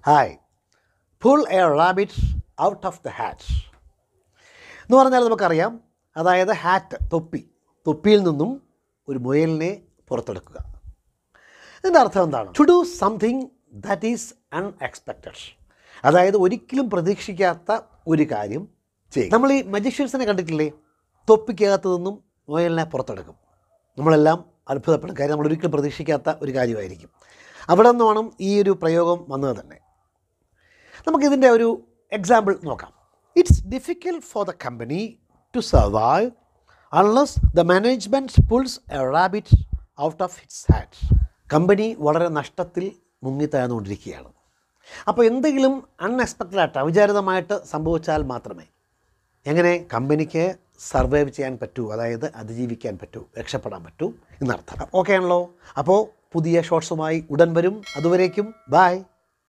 hi pull a rabbit out of the hat എന്ന് പറഞ്ഞാൽ നമുക്കറിയാം അതായത് ഹാറ്റ് തൊപ്പി തൊപ്പിയിൽ നിന്നും ഒരു മുയലിനെ പുറത്തെടുക്കുക ഇതിൻ്റെ അർത്ഥം എന്താണ് to do something that is unexpected അതായത് ഒരിക്കലും പ്രതീക്ഷിക്കാത്ത ഒരു കാര്യം ചെയ്യും നമ്മൾ ഈ മജീഷ്യൻസിനെ കണ്ടിട്ടില്ലേ തൊപ്പിക്കകത്ത് നിന്നും മുയലിനെ പുറത്തെടുക്കും നമ്മളെല്ലാം അത്ഭുതപ്പെടും കാര്യം നമ്മൾ ഒരിക്കലും പ്രതീക്ഷിക്കാത്ത ഒരു കാര്യമായിരിക്കും അവിടെ നിന്നുമാണ് ഈ ഒരു പ്രയോഗം വന്നത് തന്നെ നമുക്കിതിൻ്റെ ഒരു എക്സാമ്പിൾ നോക്കാം it's difficult for the company to survive unless the management pulls a rabbit out of its hat company വളരെ നഷ്ടത്തിൽ മുങ്ങിത്താഴ്ന്നുകൊണ്ടിരിക്കുകയാണ് അപ്പോൾ എന്തെങ്കിലും അൺഎക്സ്പെക്റ്റഡ് ആയിട്ട് അവിചാരിതമായിട്ട് സംഭവിച്ചാൽ മാത്രമേ എങ്ങനെ കമ്പനിക്ക് സർവൈവ് ചെയ്യാൻ പറ്റൂ അതായത് അതിജീവിക്കാൻ പറ്റൂ രക്ഷപ്പെടാൻ പറ്റൂ എന്നർത്ഥം ഓക്കെ ആണല്ലോ അപ്പോൾ പുതിയ ഷോർട്സുമായി ഉടൻ വരും അതുവരേക്കും ബായ്